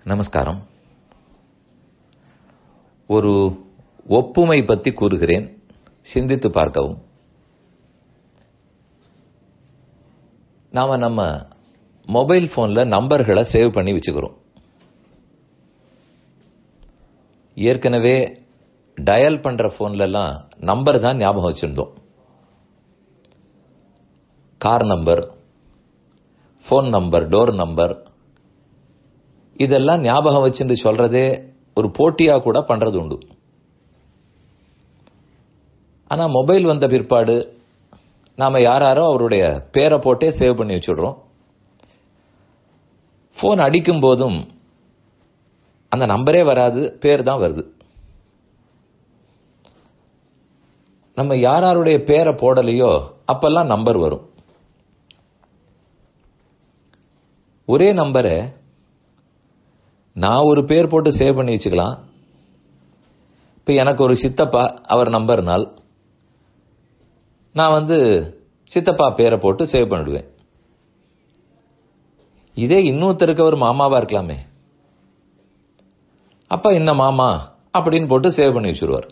நமஸ்காரம் ஒரு ஒப்புமை பற்றி கூறுகிறேன் சிந்தித்து பார்க்கவும் நாம நம்ம மொபைல் போன்ல நம்பர்களை சேவ் பண்ணி வச்சுக்கிறோம் ஏற்கனவே டயல் பண்ற போன்ல எல்லாம் நம்பர் தான் ஞாபகம் வச்சிருந்தோம் car number phone number door number இதெல்லாம் ஞாபகம் வச்சுட்டு சொல்றதே ஒரு போட்டியா கூட பண்றது உண்டு ஆனா மொபைல் வந்த பிற்பாடு நாம யாராரோ அவருடைய பேரை போட்டே சேவ் பண்ணி வச்சுடுறோம் ஃபோன் அடிக்கும் போதும் அந்த நம்பரே வராது பேர் தான் வருது நம்ம யாராருடைய பேரை போடலையோ அப்பெல்லாம் நம்பர் வரும் ஒரே நம்பரை நான் ஒரு பேர் போட்டு சேவ் பண்ணி வச்சுக்கலாம் இப்போ எனக்கு ஒரு சித்தப்பா அவர் நம்பர்னால் நான் வந்து சித்தப்பா பேரை போட்டு சேவ் பண்ணிடுவேன் இதே இன்னொருத்தருக்கு ஒரு மாமாவா இருக்கலாமே அப்ப என்ன மாமா அப்படின்னு போட்டு சேவ் பண்ணி வச்சுருவார்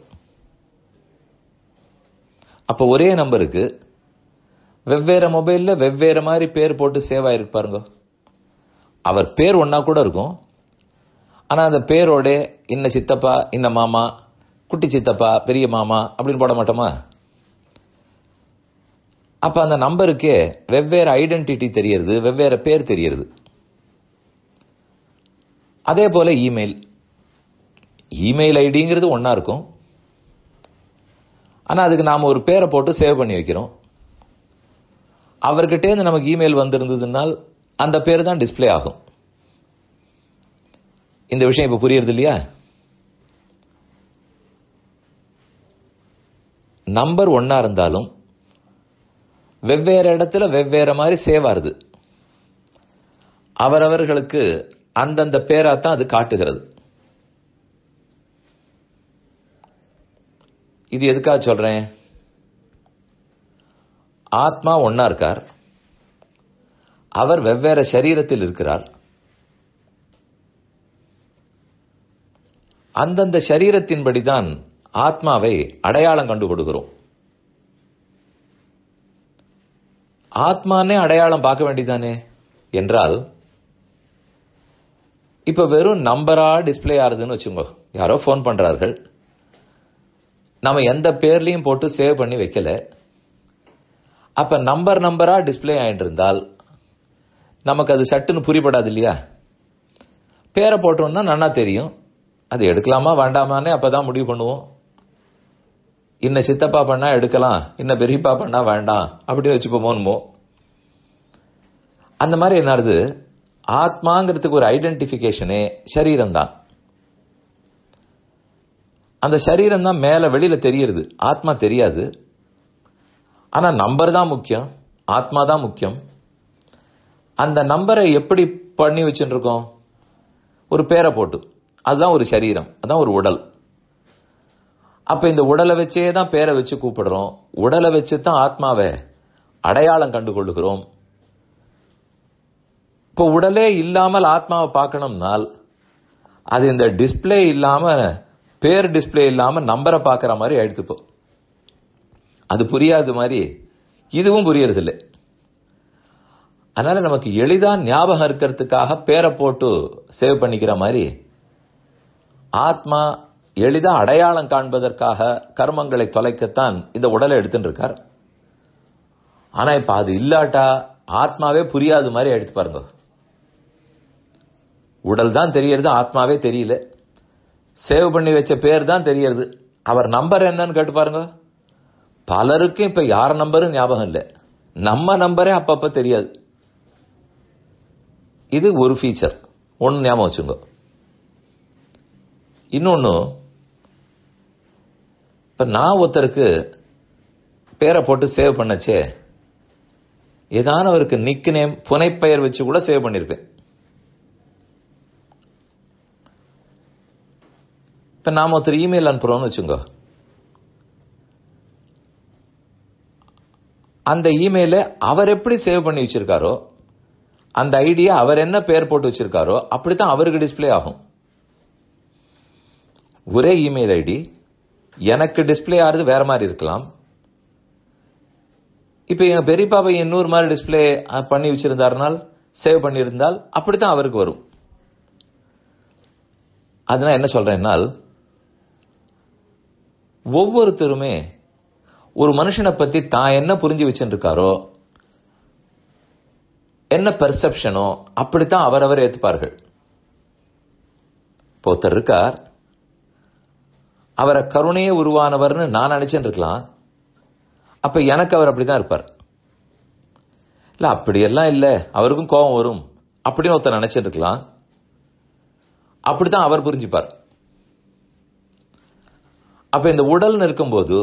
அப்ப ஒரே நம்பருக்கு வெவ்வேறு மொபைல்ல வெவ்வேறு மாதிரி பேர் போட்டு சேவ் ஆயிருக்கு பாருங்க அவர் பேர் ஒன்னா கூட இருக்கும் ஆனா அந்த பேரோட இன்ன சித்தப்பா இன்ன மாமா குட்டி சித்தப்பா பெரிய மாமா அப்படின்னு போட மாட்டோமா அப்ப அந்த நம்பருக்கே வெவ்வேறு ஐடென்டிட்டி தெரியறது வெவ்வேறு பேர் தெரியறது அதே போல இமெயில் இமெயில் ஐடிங்கிறது ஒன்னா இருக்கும் ஆனா அதுக்கு நாம ஒரு பேரை போட்டு சேவ் பண்ணி வைக்கிறோம் அவர்கிட்டே இருந்து நமக்கு இமெயில் வந்திருந்ததுனால் அந்த பேர் தான் டிஸ்பிளே ஆகும் இந்த விஷயம் இப்ப புரியுறது இல்லையா நம்பர் ஒன்னா இருந்தாலும் வெவ்வேறு இடத்துல வெவ்வேறு மாதிரி சேவ் ஆறுது அவரவர்களுக்கு அந்தந்த பேரா தான் அது காட்டுகிறது இது எதுக்காக சொல்றேன் ஆத்மா ஒன்னா இருக்கார் அவர் வெவ்வேறு சரீரத்தில் இருக்கிறார் அந்தந்த சரீரத்தின்படிதான் ஆத்மாவை அடையாளம் கண்டு கொடுக்கிறோம் ஆத்மானே அடையாளம் பார்க்க வேண்டியதானே என்றால் இப்ப வெறும் நம்பரா டிஸ்பிளே ஆறுதுன்னு வச்சுக்கோ யாரோ ஃபோன் பண்றார்கள் நம்ம எந்த பேர்லயும் போட்டு சேவ் பண்ணி வைக்கல அப்ப நம்பர் நம்பரா டிஸ்பிளே ஆயிட்டு இருந்தால் நமக்கு அது சட்டுன்னு புரிபடாது இல்லையா பேரை போட்டோம்னா நன்னா தெரியும் அது எடுக்கலாமா வேண்டாமான்னு அப்பதான் முடிவு பண்ணுவோம் இன்ன சித்தப்பா பண்ணா எடுக்கலாம் இன்ன பெரியப்பா பண்ணா வேண்டாம் அப்படி வச்சுப்போமோன்மோ அந்த மாதிரி என்னது ஆத்மாங்கிறதுக்கு ஒரு ஐடென்டிபிகேஷனே சரீரம் தான் அந்த சரீரம் தான் மேல வெளியில தெரியுது ஆத்மா தெரியாது ஆனா நம்பர் தான் முக்கியம் ஆத்மா தான் முக்கியம் அந்த நம்பரை எப்படி பண்ணி வச்சுட்டு இருக்கோம் ஒரு பேரை போட்டு அதுதான் ஒரு சரீரம் அதான் ஒரு உடல் அப்ப இந்த உடலை வச்சே தான் பேரை வச்சு கூப்பிடுறோம் உடலை வச்சு தான் ஆத்மாவை அடையாளம் கண்டு கொள்ளுகிறோம் இப்போ உடலே இல்லாமல் ஆத்மாவை பார்க்கணும்னால் அது இந்த டிஸ்பிளே இல்லாம பேர் டிஸ்பிளே இல்லாம நம்பரை பார்க்குற மாதிரி எடுத்துப்போ அது புரியாத மாதிரி இதுவும் புரியறதில்லை அதனால நமக்கு எளிதா ஞாபகம் இருக்கிறதுக்காக பேரை போட்டு சேவ் பண்ணிக்கிற மாதிரி ஆத்மா எளிதா அடையாளம் காண்பதற்காக கர்மங்களை தொலைக்கத்தான் இந்த உடலை எடுத்துட்டு இருக்கார் ஆனா இப்ப அது இல்லாட்டா ஆத்மாவே புரியாத மாதிரி எடுத்து பாருங்க உடல் தான் தெரியறது ஆத்மாவே தெரியல சேவ் பண்ணி வச்ச பேர் தான் தெரியறது அவர் நம்பர் என்னன்னு கேட்டு பாருங்க பலருக்கும் இப்ப யார் நம்பரும் ஞாபகம் இல்லை நம்ம நம்பரே அப்பப்ப தெரியாது இது ஒரு ஃபீச்சர் ஒன்னு ஞாபகம் வச்சுங்க இன்னொன்னு இப்ப நான் ஒருத்தருக்கு பேரை போட்டு சேவ் பண்ணச்சே ஏதானவருக்கு நிக் நேம் புனைப்பெயர் வச்சு கூட சேவ் பண்ணிருப்பேன் இப்ப நாம ஒருத்தர் இமெயில் அனுப்புறோம்னு வச்சுங்க அந்த இமெயில அவர் எப்படி சேவ் பண்ணி வச்சிருக்காரோ அந்த ஐடியா அவர் என்ன பேர் போட்டு வச்சிருக்காரோ அப்படித்தான் அவருக்கு டிஸ்ப்ளே ஆகும் ஒரே இமெயில் ஐடி எனக்கு டிஸ்ப்ளே ஆகிறது வேற மாதிரி இருக்கலாம் இப்ப எங்க பெரியப்பா பையன் இன்னொரு மாதிரி டிஸ்ப்ளே பண்ணி வச்சிருந்தாருனால் சேவ் பண்ணியிருந்தால் அப்படித்தான் அவருக்கு வரும் அதனால என்ன சொல்றேன்னால் ஒவ்வொருத்தருமே ஒரு மனுஷனை பத்தி தான் என்ன புரிஞ்சு வச்சுருக்காரோ என்ன பெர்செப்ஷனோ அப்படித்தான் அவரவர் ஏத்துப்பார்கள் இப்போ ஒருத்தர் இருக்கார் அவரை கருணையே உருவானவர்னு நான் நினைச்சுட்டு இருக்கலாம் அப்ப எனக்கு அவர் அப்படிதான் இருப்பார் இல்ல அப்படியெல்லாம் இல்ல அவருக்கும் கோபம் வரும் அப்படின்னு ஒருத்தர் நினைச்சிட்டு இருக்கலாம் அப்படித்தான் அவர் புரிஞ்சுப்பார் அப்ப இந்த உடல்னு இருக்கும்போது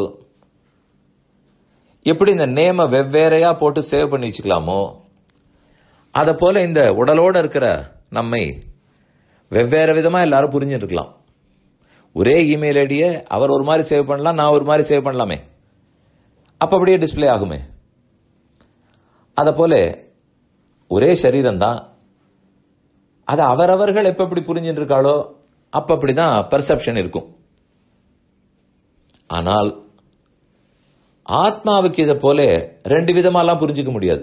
எப்படி இந்த நேம வெவ்வேறையா போட்டு சேவ் பண்ணி வச்சுக்கலாமோ அத போல இந்த உடலோட இருக்கிற நம்மை வெவ்வேறு விதமா எல்லாரும் புரிஞ்சுட்டு இருக்கலாம் ஒரே இமெயில் ஐடியை அவர் ஒரு மாதிரி சேவ் பண்ணலாம் நான் ஒரு மாதிரி சேவ் பண்ணலாமே அப்ப அப்படியே டிஸ்ப்ளே ஆகுமே அத போல ஒரே சரீரம் தான் அது அவரவர்கள் எப்ப எப்படி புரிஞ்சுட்டு இருக்காளோ அப்ப அப்படிதான் பெர்செப்ஷன் இருக்கும் ஆனால் ஆத்மாவுக்கு இதை போல ரெண்டு விதமாலாம் புரிஞ்சுக்க முடியாது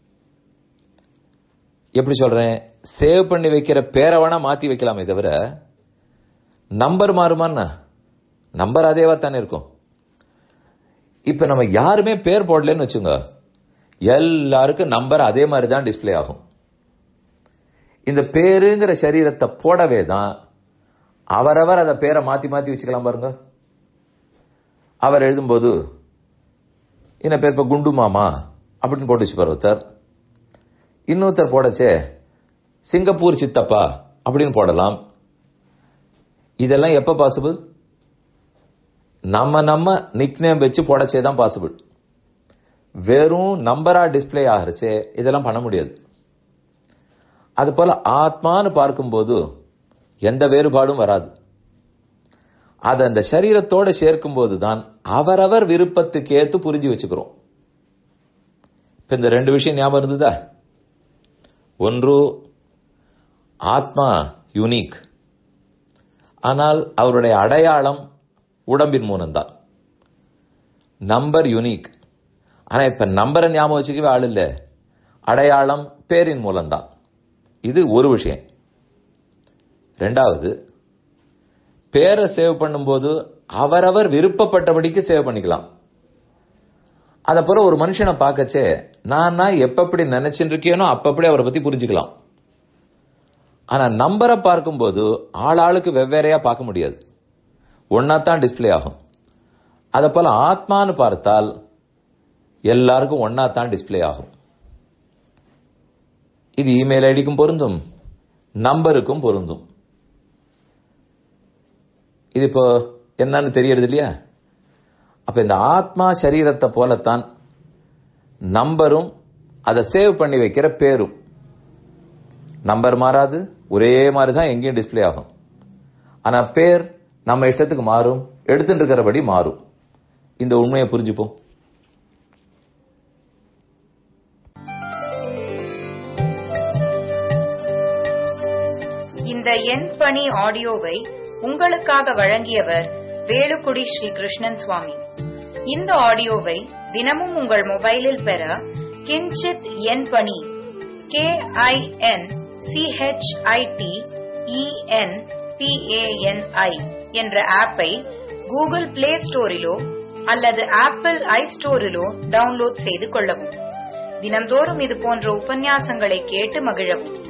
எப்படி சொல்றேன் சேவ் பண்ணி வைக்கிற பேரை வேணா மாத்தி வைக்கலாமே தவிர நம்பர் மாறுமான்னா நம்பர் அதேவா தானே இருக்கும் இப்ப நம்ம யாருமே பேர் போடலன்னு வச்சுங்க எல்லாருக்கும் நம்பர் அதே மாதிரி தான் டிஸ்ப்ளே ஆகும் இந்த பேருங்கிற சரீரத்தை போடவே தான் அவரவர் அதை பேரை மாத்தி மாத்தி வச்சுக்கலாம் பாருங்க அவர் எழுதும்போது என்ன பேர் இப்ப குண்டு மாமா அப்படின்னு போட்டு வச்சுப்பார் ஒருத்தர் இன்னொருத்தர் போடச்சே சிங்கப்பூர் சித்தப்பா அப்படின்னு போடலாம் இதெல்லாம் எப்ப பாசிபிள் நம்ம நம்ம நிக்னேம் வச்சு போடச்சே தான் பாசிபிள் வெறும் நம்பரா டிஸ்ப்ளே ஆகிறச்சே இதெல்லாம் பண்ண முடியாது அது போல ஆத்மான்னு பார்க்கும்போது எந்த வேறுபாடும் வராது அதை அந்த சரீரத்தோட சேர்க்கும் போதுதான் அவரவர் விருப்பத்துக்கு ஏத்து புரிஞ்சு வச்சுக்கிறோம் இப்ப இந்த ரெண்டு விஷயம் ஞாபகம் இருந்ததா ஒன்று ஆத்மா யூனிக் ஆனால் அவருடைய அடையாளம் உடம்பின் மூலம்தான் நம்பர் யூனிக் ஆனா இப்ப நம்பரை ஞாபகம் வச்சுக்கவே ஆள் இல்ல அடையாளம் பேரின் மூலம்தான் இது ஒரு விஷயம் ரெண்டாவது பேரை சேவ் பண்ணும்போது அவரவர் விருப்பப்பட்டபடிக்கு சேவ் பண்ணிக்கலாம் அத போல ஒரு மனுஷனை பார்க்கச்சே நான் நான் எப்ப எப்படி நினைச்சுட்டு இருக்கேனோ அப்பப்படி அவரை பத்தி புரிஞ்சுக்கலாம் ஆனா நம்பரை பார்க்கும்போது ஆளாளுக்கு வெவ்வேறையா பார்க்க முடியாது ஒன்னா தான் டிஸ்ப்ளே ஆகும் அத போல ஆத்மான்னு பார்த்தால் எல்லாருக்கும் ஒன்னா தான் டிஸ்ப்ளே ஆகும் இது இமெயில் ஐடிக்கும் பொருந்தும் நம்பருக்கும் பொருந்தும் இது இப்போ என்னன்னு தெரியறது இல்லையா அப்ப இந்த ஆத்மா சரீரத்தை போலத்தான் நம்பரும் அதை சேவ் பண்ணி வைக்கிற பேரும் நம்பர் மாறாது ஒரே மாதிரி தான் எங்கேயும் டிஸ்ப்ளே ஆகும் ஆனா பேர் நம்ம இஷ்டத்துக்கு மாறும் எடுத்துட்டு இருக்கிறபடி மாறும் இந்த உண்மையை புரிஞ்சுப்போம் இந்த எண் பணி ஆடியோவை உங்களுக்காக வழங்கியவர் வேலுக்குடி ஸ்ரீ கிருஷ்ணன் சுவாமி இந்த ஆடியோவை தினமும் உங்கள் மொபைலில் பெற கிஞ்சித் எண் பணி கே ஐ என் சிஹெச்ஐடி இஎன் பிஏஎன்ஐ என்ற ஆப்பை கூகுள் பிளே ஸ்டோரிலோ அல்லது ஆப்பிள் ஐ ஸ்டோரிலோ டவுன்லோட் செய்து கொள்ளவும் தினம்தோறும் இது போன்ற உபன்யாசங்களை கேட்டு மகிழவும்